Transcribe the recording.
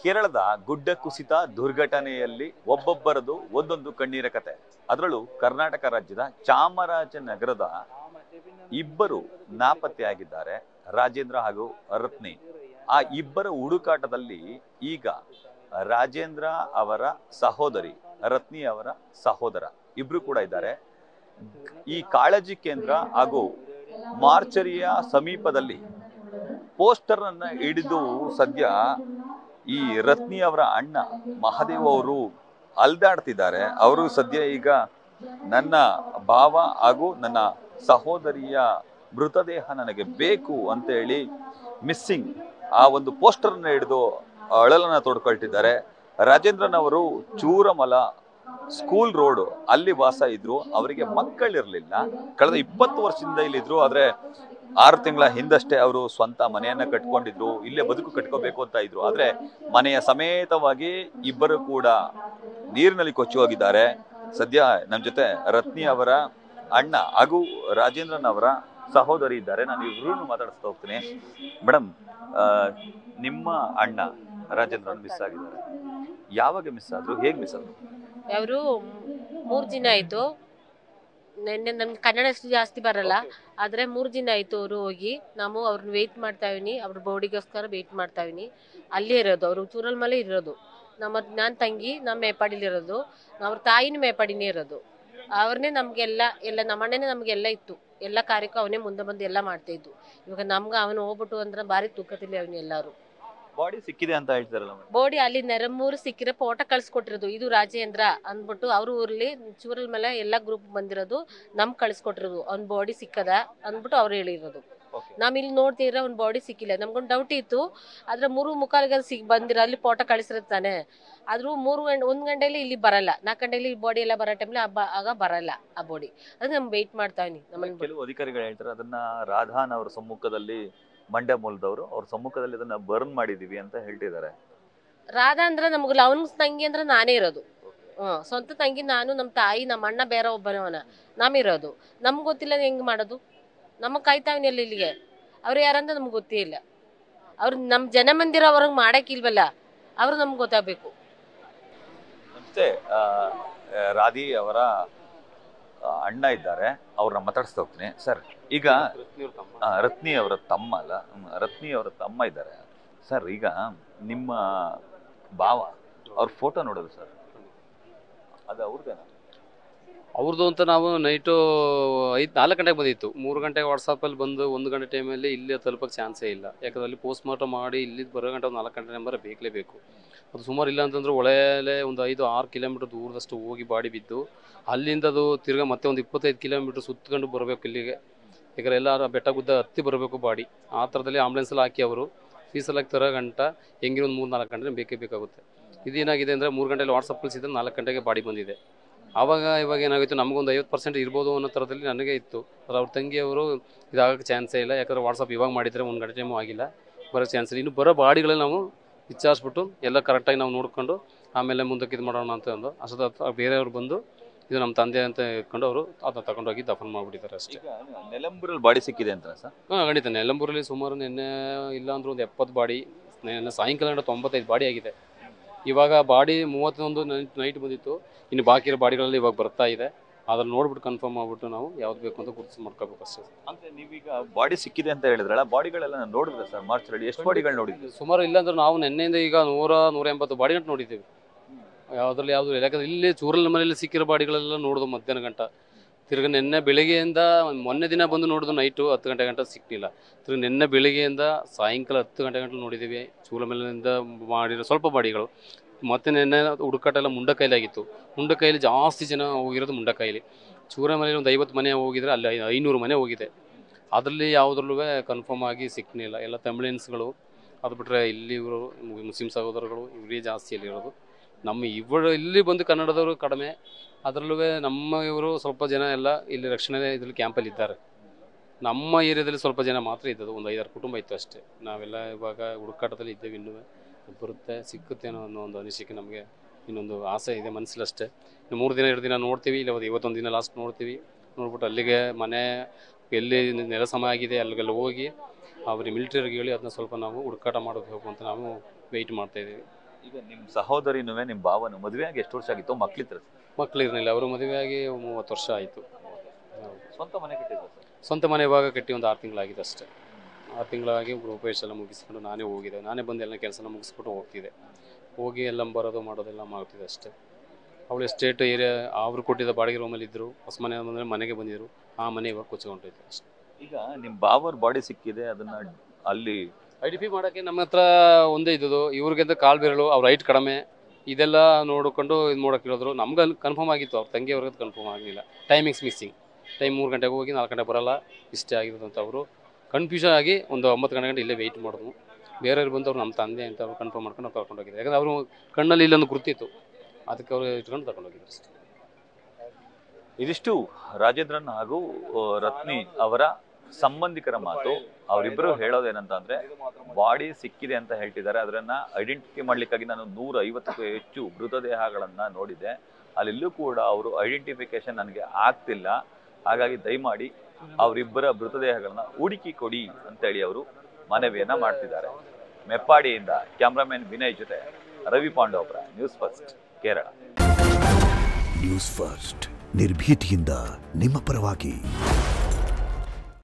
ಕೇರಳದ ಗುಡ್ಡ ಕುಸಿತ ದುರ್ಘಟನೆಯಲ್ಲಿ ಒಬ್ಬೊಬ್ಬರದು ಒಂದೊಂದು ಕಣ್ಣೀರ ಕತೆ ಅದರಲ್ಲೂ ಕರ್ನಾಟಕ ರಾಜ್ಯದ ಚಾಮರಾಜನಗರದ ಇಬ್ಬರು ನಾಪತ್ತೆಯಾಗಿದ್ದಾರೆ ರಾಜೇಂದ್ರ ಹಾಗೂ ರತ್ನಿ ಆ ಇಬ್ಬರ ಹುಡುಕಾಟದಲ್ಲಿ ಈಗ ರಾಜೇಂದ್ರ ಅವರ ಸಹೋದರಿ ರತ್ನಿ ಅವರ ಸಹೋದರ ಇಬ್ರು ಕೂಡ ಇದ್ದಾರೆ ಈ ಕಾಳಜಿ ಕೇಂದ್ರ ಹಾಗೂ ಮಾರ್ಚರಿಯ ಸಮೀಪದಲ್ಲಿ ಪೋಸ್ಟರ್ ಅನ್ನ ಹಿಡಿದು ಸದ್ಯ ಈ ರತ್ನಿ ಅವರ ಅಣ್ಣ ಮಹಾದೇವ್ ಅವರು ಅಲ್ದಾಡ್ತಿದ್ದಾರೆ ಅವರು ಸದ್ಯ ಈಗ ನನ್ನ ಭಾವ ಹಾಗೂ ನನ್ನ ಸಹೋದರಿಯ ಮೃತದೇಹ ನನಗೆ ಬೇಕು ಅಂತ ಹೇಳಿ ಮಿಸ್ಸಿಂಗ್ ಆ ಒಂದು ಪೋಸ್ಟರ್ ಅನ್ನ ಹಿಡಿದು ಅಳಲನ್ನ ತೊಡ್ಕೊಳ್ತಿದ್ದಾರೆ ರಾಜೇಂದ್ರನ್ ಅವರು ಚೂರಮಲ ಸ್ಕೂಲ್ ರೋಡ್ ಅಲ್ಲಿ ವಾಸ ಇದ್ರು ಅವರಿಗೆ ಮಕ್ಕಳಿರ್ಲಿಲ್ಲ ಕಳೆದ ಇಪ್ಪತ್ತು ವರ್ಷದಿಂದ ಇಲ್ಲಿದ್ರು ಆದ್ರೆ ಆರು ತಿಂಗಳ ಹಿಂದಷ್ಟೇ ಅವರು ಸ್ವಂತ ಮನೆಯನ್ನ ಕಟ್ಕೊಂಡಿದ್ರು ಇಲ್ಲೇ ಬದುಕು ಕಟ್ಕೋಬೇಕು ಅಂತ ಇದ್ರು ಆದ್ರೆ ಮನೆಯ ಸಮೇತವಾಗಿ ಇಬ್ಬರು ಕೂಡ ನೀರಿನಲ್ಲಿ ಕೊಚ್ಚಿ ಹೋಗಿದ್ದಾರೆ ಸದ್ಯ ನಮ್ಮ ಜೊತೆ ರತ್ನಿ ಅವರ ಅಣ್ಣ ಹಾಗೂ ರಾಜೇಂದ್ರನ್ ಅವರ ಸಹೋದರಿ ಇದ್ದಾರೆ ನಾನು ಇಬ್ರು ಮಾತಾಡಿಸ್ತಾ ಹೋಗ್ತೀನಿ ಮೇಡಮ್ ನಿಮ್ಮ ಅಣ್ಣ ರಾಜೇಂದ್ರನ್ ಮಿಸ್ ಆಗಿದ್ದಾರೆ ಯಾವಾಗ ಮಿಸ್ ಆದ್ರು ಹೇಗೆ ಮಿಸ್ ಆದ್ರು ಅವರು ಮೂರು ದಿನ ಆಯಿತು ನೆನ್ನೆ ನಮ್ಗೆ ಕನ್ನಡ ಅಷ್ಟು ಜಾಸ್ತಿ ಬರಲ್ಲ ಆದರೆ ಮೂರು ದಿನ ಆಯಿತು ಅವರು ಹೋಗಿ ನಾವು ಅವ್ರನ್ನ ವೆಯ್ಟ್ ಮಾಡ್ತಾ ಇದೀನಿ ಅವ್ರ ಬಾಡಿಗೋಸ್ಕರ ವೆಯ್ಟ್ ಮಾಡ್ತಾ ಇದೀನಿ ಅಲ್ಲೇ ಇರೋದು ಅವರು ಚೂರಲ್ ಮಲೆ ಇರೋದು ನಮ್ಮ ನಾನು ತಂಗಿ ನಮ್ಮ ಮೇಪಾಡಿಲಿ ಇರೋದು ಅವ್ರ ತಾಯಿನ ಮೇಪಾಡಿನೇ ಇರೋದು ಅವ್ರನ್ನೇ ನಮಗೆಲ್ಲ ಎಲ್ಲ ನಮ್ಮಣ್ಣನೇ ನಮಗೆಲ್ಲ ಇತ್ತು ಎಲ್ಲ ಕಾರ್ಯಕ್ಕೂ ಅವನೇ ಮುಂದೆ ಬಂದು ಎಲ್ಲ ಮಾಡ್ತಾ ಇದ್ದು ಇವಾಗ ನಮ್ಗೆ ಅವನು ಹೋಗ್ಬಿಟ್ಟು ಅಂದ್ರೆ ಭಾರಿ ತೂಕದಲ್ಲಿ ಅವನು ಎಲ್ಲರೂ ಬಾಡಿ ಸಿಕ್ಕಿದೆ ಅಂತ ಹೇಳ್ತಾರಲ್ಲ ಮೇಡಮ್ ಬೋಡಿ ಅಲ್ಲಿ ನೆರಮೂರು ಸಿಕ್ಕಿರೋ ಫೋಟೋ ಕಳ್ಸಿಕೊಟ್ಟಿರೋದು ಇದು ರಾಜೇಂದ್ರ ಅಂದ್ಬಿಟ್ಟು ಅವ್ರ ಊರ್ಲಿ ಚೂರಲ್ ಮೇಲೆ ಎಲ್ಲ ಗ್ರೂಪ್ ಬಂದಿರೋದು ನಮ್ ಕಳ್ಸಿಕೊಟ್ಟಿರೋದು ಅವ್ನ ಬಾಡಿ ಸಿಕ್ಕದ ಅಂದ್ಬಿಟ್ಟು ಅವ್ರು ಹೇಳಿರೋದು Okay. ನಾವ್ ಇಲ್ಲಿ ನೋಡ್ತಿದ್ರೆ ಅವ್ನ ಬಾಡಿ ಸಿಕ್ಕಿಲ್ಲ ನಮ್ಗೊಂದು ಡೌಟ್ ಇತ್ತು ಆದ್ರೆ ಮೂರು ಮುಕ್ಕಾಲಿಗೆ ಅದು ಸಿಗ್ ಬಂದಿರೋ ಅಲ್ಲಿ ಫೋಟೋ ಕಳಿಸಿರ್ತಾನೆ ಆದ್ರೂ ಮೂರು ಗಂಟೆ ಒಂದ್ ಗಂಟೆಲಿ ಇಲ್ಲಿ ಬರಲ್ಲ ನಾಲ್ಕು ಗಂಟೆಲಿ ಬಾಡಿ ಎಲ್ಲ ಬರೋ ಟೈಮ್ಲಿ ಆಗ ಬರಲ್ಲ ಆ ಬಾಡಿ ಅದು ನಮ್ ವೆಯ್ಟ್ ಮಾಡ್ತಾವ್ನಿ ನಮ್ಮನ್ನ ಕೆಲವು ಅಧಿಕಾರಿಗಳು ಹೇಳ್ತಾರೆ ಅದನ್ನ ರಾಧಾನ್ ಅವರ ಸಮ್ಮುಖದಲ್ಲಿ ಮಂಡ್ಯ ಮೂಲದವರು ಅವ್ರ ಸಮ್ಮುಖದಲ್ಲಿ ಅದನ್ನ ಬರ್ನ್ ಮಾಡಿದೀವಿ ಅಂತ ಹೇಳ್ತಿದ್ದಾರೆ ರಾಧಾ ಅಂದ್ರೆ ನಮ್ಗೆ ಅವನ ತಂಗಿ ಅಂದ್ರೆ ನಾನೇ ಇರೋದು ಹ್ಮ್ ಸ್ವಂತ ತಂಗಿ ನಾನು ನಮ್ಮ ತಾಯಿ ನಮ್ಮ ಅಣ್ಣ ಬೇರೆ ಒಬ್ಬನವನ ನಮ್ಮಿರೋದು ನಮ್ಗೆ ಗೊತ್ತಿಲ್ಲ ಹೆಂಗ್ ಮಾಡೋದು ನಮಗ್ ಕಾಯ್ತಾವನಿ ಅಲ್ಲಿ ಇಲ್ಲಿಗೆ ಅವ್ರು ಯಾರಂತ ನಮ್ಗೆ ಗೊತ್ತೇ ಇಲ್ಲ ಅವ್ರು ನಮ್ಮ ಜನ ಮಂದಿರ ಅವ್ರಿಗೆ ಮಾಡಕ್ಕಿಲ್ವಲ್ಲ ಅವ್ರು ನಮ್ಗೆ ಗೊತ್ತಾಗಬೇಕು ಮತ್ತೆ ಆ, ಆ, ರಾಧಿ ಅವರ ಆ, ಅಣ್ಣ ಇದ್ದಾರೆ ಅವ್ರನ್ನ ಮಾತಾಡಿಸ್ತಾ ಹೋಗ್ತೀನಿ ಸರ್ ಈಗ ಆ, ರತ್ನಿ ಅವರ ತಮ್ಮ ಅಲ್ಲ ಹ್ಮ್, ರತ್ನಿ ಅವರ ತಮ್ಮ ಇದ್ದಾರೆ ಸರ್ ಈಗ ನಿಮ್ಮ ಭಾವ ಅವ್ರ ಫೋಟೋ ನೋಡೋದು ಸರ್ ಅದು ಅವ್ರದ್ದೇನಾ ಅವ್ರದ್ದು ಅಂತ ನಾವು ನೈಟು ಐದು ನಾಲ್ಕು ಗಂಟೆಗೆ ಬಂದಿತ್ತು ಮೂರು ಗಂಟೆಗೆ ವಾಟ್ಸಪ್ಪಲ್ಲಿ ಬಂದು ಒಂದು ಗಂಟೆ ಟೈಮಲ್ಲಿ ಇಲ್ಲಿ ತಲುಪಕ್ಕೆ ಚಾನ್ಸೇ ಇಲ್ಲ ಯಾಕಂದ್ರೆ ಅಲ್ಲಿ ಪೋಸ್ಟ್ ಮಾರ್ಟಮ್ ಮಾಡಿ ಇಲ್ಲಿ ಬರೋ ಗಂಟೆ ಒಂದು ನಾಲ್ಕು ಗಂಟೆ ನಂಬರ್ ಬೇಕಲೇಬೇಕು ಅದು ಸುಮಾರು ಇಲ್ಲ ಅಂತಂದ್ರೆ ಒಳ್ಳೆಯಲ್ಲೇ ಒಂದು ಐದು ಆರು ಕಿಲೋಮೀಟರ್ ದೂರದಷ್ಟು ಹೋಗಿ ಬಾಡಿ ಬಿದ್ದು ಅಲ್ಲಿಂದ ಅದು ತಿರ್ಗಾ ಮತ್ತೆ ಒಂದು ಇಪ್ಪತ್ತೈದು ಕಿಲೋಮೀಟರ್ ಸುತ್ಕೊಂಡು ಬರಬೇಕು ಇಲ್ಲಿಗೆ ಯಾಕಂದ್ರೆ ಎಲ್ಲ ಬೆಟ್ಟ ಗುದ್ದ ಹತ್ತಿ ಬರಬೇಕು ಬಾಡಿ ಆ ಥರದಲ್ಲಿ ಆಂಬುಲೆನ್ಸಲ್ಲಿ ಹಾಕಿ ಅವರು ಫೀಸಲ್ಲಿ ಹಾಕಿ ತರೋ ಗಂಟ ಹೆಂಗೆ ಒಂದು ಮೂರು ನಾಲ್ಕು ಗಂಟೆ ಬೇಕೇ ಬೇಕಾಗುತ್ತೆ ಇದೇನಾಗಿದೆ ಅಂದರೆ ಮೂರು ಗಂಟೆಲಿ ವಾಟ್ಸಪ್ ಕಳಿಸಿದ್ರೆ ನಾಲ್ಕು ಗಂಟೆಗೆ ಬಾಡಿ ಬಂದಿದೆ ಆವಾಗ ಇವಾಗ ಏನಾಗಿತ್ತು ನಮಗೊಂದು ಐವತ್ತು ಪರ್ಸೆಂಟ್ ಇರ್ಬೋದು ಅನ್ನೋ ಥರದಲ್ಲಿ ನನಗೆ ಇತ್ತು ಆದರೆ ಅವ್ರ ತಂಗಿಯವರು ಇದಾಗಕ್ಕೆ ಚಾನ್ಸೇ ಇಲ್ಲ ಯಾಕಂದ್ರೆ ವಾಟ್ಸಪ್ ಇವಾಗ ಮಾಡಿದರೆ ಒಂದು ಗಂಟೆ ಟೈಮು ಆಗಿಲ್ಲ ಬರೋ ಚಾನ್ಸ್ ಇಲ್ಲ ಇನ್ನು ಬರೋ ಬಾಡಿಗಳಲ್ಲಿ ನಾವು ವಿಚಾರಿಸ್ಬಿಟ್ಟು ಎಲ್ಲ ಕರೆಕ್ಟಾಗಿ ನಾವು ನೋಡ್ಕೊಂಡು ಆಮೇಲೆ ಮುಂದಕ್ಕೆ ಇದು ಮಾಡೋಣ ಅಂತ ಅಂದು ಅಷ್ಟೊತ್ತ ಬೇರೆಯವ್ರು ಬಂದು ಇದು ನಮ್ಮ ತಂದೆ ಅಂತ ಇಟ್ಕೊಂಡು ಅವರು ಅದನ್ನ ತಗೊಂಡೋಗಿ ದಫನ್ ಮಾಡಿಬಿಟ್ಟಿದ್ದಾರೆ ಅಷ್ಟೇ ಈಗ ನೆಲಂಬೂರಲ್ಲಿ ಬಾಡಿ ಸಿಕ್ಕಿದೆ ಅಂತ ಸರ್ ಹಾಂ ಖಂಡಿತ ನೆಲಂಬೂರಲ್ಲಿ ಸುಮಾರು ನಿನ್ನೆ ಇಲ್ಲ ಅಂದ್ರೆ ಒಂದು ಎಪ್ಪತ್ತು ಬಾಡಿ ನಿನ್ನೆ ಸಾಯಂಕಾಲ ಗಂಟೆ ತೊಂಬತ್ತೈದು ಬಾಡಿ ಆಗಿದೆ ಇವಾಗ ಬಾಡಿ ಮೂವತ್ತೊಂದು ನೈಟ್ ಬಂದಿತ್ತು ಇನ್ನು ಬಾಕಿ ಇರೋ ಬಾಡಿಗಳಲ್ಲಿ ಇವಾಗ ಬರ್ತಾ ಇದೆ ಅದ್ರಲ್ಲಿ ನೋಡ್ಬಿಟ್ಟು ಕನ್ಫರ್ಮ್ ಮಾಡ್ಬಿಟ್ಟು ನಾವು ಯಾವ್ದು ಬೇಕು ಅಂತ ಗುರುತು ಮಾಡ್ಕೋಬೇಕು ಅಷ್ಟೇ ಅಂದ್ರೆ ನೀವೀಗ ಬಾಡಿ ಸಿಕ್ಕಿದೆ ಅಂತ ಹೇಳಿದ್ರಲ್ಲ ಬಾಡಿಗಳೆಲ್ಲ ನಾನು ನೋಡಿದ್ರೆ ಸರ್ ಮಾರ್ಚ್ ರೆಡಿ ಎಷ್ಟು ಬಾಡಿಗಳು ನೋಡಿದ್ವಿ ಸುಮಾರು ಇಲ್ಲ ಅಂದ್ರೆ ನಾವು ನಿನ್ನೆಯಿಂದ ಈಗ ನೂರ ನೂರ ಎಂಬತ್ತು ಬಾಡಿ ಗಂಟೆ ನೋಡಿದ್ದೀವಿ ಯಾವುದ್ರಲ್ಲಿ ಯಾವುದು ಇಲ್ಲ ಯಾಕಂದ್ರೆ ಇಲ್ಲಿ ಚೂರಲ್ ಮನೆಯಲ್ಲಿ ಸಿಕ್ಕಿರೋ ಬಾಡಿಗಳೆಲ್ಲ ನೋಡೋದು ಮಧ್ಯಾಹ್ನ ಗಂಟ ತಿರ್ಗಿ ನಿನ್ನೆ ಬೆಳಿಗ್ಗೆಯಿಂದ ಮೊನ್ನೆ ದಿನ ಬಂದು ನೋಡೋದು ನೈಟು ಹತ್ತು ಗಂಟೆ ಗಂಟೆ ಸಿಕ್ಕಿಲ್ಲ ತಿರ್ಗಿ ನಿನ್ನೆ ಬೆಳಿಗ್ಗೆಯಿಂದ ಸಾಯಂಕಾಲ ಹತ್ತು ಗಂಟೆ ಗಂಟೆ ನೋಡಿದ್ದೀವಿ ಚೂರ ಮೇಲಿಂದ ಮಾಡಿರೋ ಸ್ವಲ್ಪ ಬಾಡಿಗಳು ಮತ್ತೆ ನಿನ್ನೆ ಹುಡುಕಾಟ ಎಲ್ಲ ಮುಂಡಕೈಲಿ ಆಗಿತ್ತು ಮುಂಡಕೈಲಿ ಜಾಸ್ತಿ ಜನ ಹೋಗಿರೋದು ಮುಂಡಕೈಲಿ ಚೂರ ಮನೆಯಲ್ಲಿ ಒಂದು ಐವತ್ತು ಮನೆ ಹೋಗಿದ್ರೆ ಅಲ್ಲಿ ಐ- ಐನೂರು ಮನೆ ಹೋಗಿದೆ ಅದರಲ್ಲಿ ಯಾವುದ್ರಲ್ಲೂ ಕನ್ಫರ್ಮ್ ಆಗಿ ಸಿಕ್ಕಲಿಲ್ಲ ಎಲ್ಲ ತಮಿಳಿಯನ್ಸ್ಗಳು ಅದು ಬಿಟ್ಟರೆ ಇಲ್ಲಿ ಇವರು ಮುಸ್ಲಿಂ ಸಹೋದರಗಳು ಇವರೇ ಜಾಸ್ತಿ ಇರೋದು ನಮ್ಮ ಇವರು ಇಲ್ಲಿ ಬಂದು ಕನ್ನಡದವರು ಕಡಿಮೆ ಅದರಲ್ಲೂ ನಮ್ಮ ಇವರು ಸ್ವಲ್ಪ ಜನ ಎಲ್ಲ ಇಲ್ಲಿ ರಕ್ಷಣೆ ಇದ್ರಲ್ಲಿ ಕ್ಯಾಂಪಲ್ಲಿ ಇದ್ದಾರೆ ನಮ್ಮ ಏರಿಯಾದಲ್ಲಿ ಸ್ವಲ್ಪ ಜನ ಮಾತ್ರ ಇದ್ದದ್ದು ಒಂದು ಐದಾರು ಕುಟುಂಬ ಇತ್ತು ಅಷ್ಟೇ ನಾವೆಲ್ಲ ಇವಾಗ ಹುಡುಕಾಟದಲ್ಲಿ ಇದ್ದೇವೆ ಇನ್ನೂ ಬರುತ್ತೆ ಸಿಕ್ಕುತ್ತೇನೋ ಅನ್ನೋ ಒಂದು ಅನಿಸಿಕೆ ನಮಗೆ ಇನ್ನೊಂದು ಆಸೆ ಇದೆ ಮನಸ್ಸಲ್ಲಿ ಅಷ್ಟೇ ಇನ್ನು ಮೂರು ದಿನ ಎರಡು ದಿನ ನೋಡ್ತೀವಿ ಇಲ್ಲ ಒಂದು ಇವತ್ತೊಂದು ದಿನ ಲಾಸ್ಟ್ ನೋಡ್ತೀವಿ ನೋಡ್ಬಿಟ್ಟು ಅಲ್ಲಿಗೆ ಮನೆ ಎಲ್ಲಿ ನೆಲ ಸಮ ಆಗಿದೆ ಅಲ್ಲಿಗೆಲ್ಲ ಹೋಗಿ ಅವ್ರಿಗೆ ಮಿಲಿಟರಿಗೆ ಹೇಳಿ ಅದನ್ನ ಸ್ವಲ್ಪ ನಾವು ಹುಡುಕಾಟ ಮಾಡಬೇಕು ಅಂತ ನಾವು ವೆಯ್ಟ್ ಮಾಡ್ತಾ ಇದ್ದೀವಿ ಈಗ ನಿಮ್ ಸಹೋದರಿನುವೆ ನಿಮ್ ಭಾವನು ಮದುವೆ ಆಗಿ ಎಷ್ಟು ವರ್ಷ ಆಗಿತ್ತು ಮಕ್ಳಿತ್ರ ಮಕ್ಳು ಇರಲಿಲ್ಲ ಅವರು ಮದುವೆಯಾಗಿ ಮೂವತ್ತು ವರ್ಷ ಆಯಿತು ಸ್ವಂತ ಮನೆ ಕಟ್ಟಿದ್ರು ಸರ್ ಸ್ವಂತ ಮನೆ ಇವಾಗ ಕಟ್ಟಿ ಒಂದು ಆರು ತಿಂಗಳಾಗಿದೆ ಅಷ್ಟೇ ಆರು ತಿಂಗಳಾಗಿ ಗೃಹಪ್ರವೇಶ ಎಲ್ಲ ಮುಗಿಸ್ಕೊಂಡು ನಾನೇ ಹೋಗಿದ್ದೆ ನಾನೇ ಬಂದು ಎಲ್ಲ ಕೆಲಸನ ಮುಗಿಸ್ಬಿಟ್ಟು ಹೋಗ್ತಿದ್ದೆ ಹೋಗಿ ಎಲ್ಲ ಬರೋದು ಮಾಡೋದೆಲ್ಲ ಮಾಡ್ತಿದ್ದೆ ಅಷ್ಟೇ ಅವಳು ಎಸ್ಟೇಟ್ ಏರಿಯಾ ಅವರು ಕೊಟ್ಟಿದ್ದ ಬಾಡಿಗೆ ರೂಮಲ್ಲಿ ಇದ್ದರು ಹೊಸ ಮನೆ ಬಂದರೆ ಮನೆಗೆ ಬಂದಿದ್ರು ಆ ಮನೆ ಇವಾಗ ಕೊಚ್ಕೊಂಡೈತೆ ಅಷ್ಟೇ ಈಗ ನಿಮ್ ಬಾವರ್ ಬಾಡಿ ಸಿಕ್ಕಿದೆ ಅದನ್ನ ಅಲ್ಲಿ ಐ ಡಿ ಪಿ ಮಾಡೋಕ್ಕೆ ನಮ್ಮ ಹತ್ರ ಒಂದೇ ಇದ್ದದು ಇವ್ರಿಗಿಂತ ಕಾಲು ಬೆರಳು ಅವ್ರ ಹೈಟ್ ಕಡಿಮೆ ಇದೆಲ್ಲ ನೋಡಿಕೊಂಡು ಇದು ಮಾಡೋಕೆ ಹೇಳಿದ್ರು ನಮ್ಗೆ ಕನ್ಫರ್ಮ್ ಆಗಿತ್ತು ಅವ್ರ ತಂಗಿ ಅವ್ರಿಗೆ ಕನ್ಫರ್ಮ್ ಆಗಲಿಲ್ಲ ಟೈಮಿಂಗ್ಸ್ ಮಿಸ್ಸಿಂಗ್ ಟೈಮ್ ಮೂರು ಗಂಟೆಗೆ ಹೋಗಿ ನಾಲ್ಕು ಗಂಟೆ ಬರಲ್ಲ ಇಷ್ಟೇ ಆಗಿರೋದು ಅಂತ ಅವರು ಕನ್ಫ್ಯೂಷನ್ ಆಗಿ ಒಂದು ಒಂಬತ್ತು ಗಂಟೆ ಗಂಟೆ ಇಲ್ಲೇ ವೆಯ್ಟ್ ಮಾಡಿದ್ವು ಬೇರೆಯವ್ರು ಬಂದವ್ರು ನಮ್ಮ ತಂದೆ ಅಂತ ಅವ್ರು ಕನ್ಫರ್ಮ್ ಮಾಡ್ಕೊಂಡು ಅವ್ರು ಕರ್ಕೊಂಡು ಹೋಗಿದ್ದಾರೆ ಯಾಕಂದ್ರೆ ಅವರು ಕಣ್ಣಲ್ಲಿ ಇಲ್ಲೊಂದು ಗುರ್ತಿತ್ತು ಅದಕ್ಕೆ ಅವರು ಇಟ್ಕೊಂಡು ತಗೊಂಡು ಹೋಗಿದ್ದಾರೆ ಅಷ್ಟೇ ಇದಿಷ್ಟು ರಾಜೇಂದ್ರನ್ ಹಾಗೂ ಆ, ರತ್ನಿ ಅವರ ಸಂಬಂಧಿಕರ ಮಾತು ಅವರಿಬ್ಬರು ಹೇಳೋದೇನಂತ ಅಂದ್ರೆ ಬಾಡಿ ಸಿಕ್ಕಿದೆ ಅಂತ ಹೇಳ್ತಿದ್ದಾರೆ ಅದನ್ನ ಐಡೆಂಟಿಫೈ ಮಾಡ್ಲಿಕ್ಕಾಗಿ ನಾನು ನೂರ ಐವತ್ತಕ್ಕೂ ಹೆಚ್ಚು ಮೃತದೇಹಗಳನ್ನ ನೋಡಿದೆ ಅಲ್ಲೆಲ್ಲೂ ಕೂಡ ಅವರು ಐಡೆಂಟಿಫಿಕೇಶನ್ ನನಗೆ ಆಗ್ತಿಲ್ಲ ಹಾಗಾಗಿ ದಯಮಾಡಿ ಅವರಿಬ್ಬರ ಮೃತದೇಹಗಳನ್ನ ಹುಡುಕಿ ಕೊಡಿ ಅಂತೇಳಿ ಅವರು ಮನವಿಯನ್ನ ಮಾಡ್ತಿದ್ದಾರೆ ಮೆಪ್ಪಾಡಿಯಿಂದ ಕ್ಯಾಮ್ರಾಮನ್ ವಿನಯ್ ಜೊತೆ Ravi Pandavapura news first Kerala news first ನಿರ್ಭೀತಿಯಿಂದ ನಿಮ್ಮ ಪರವಾಗಿ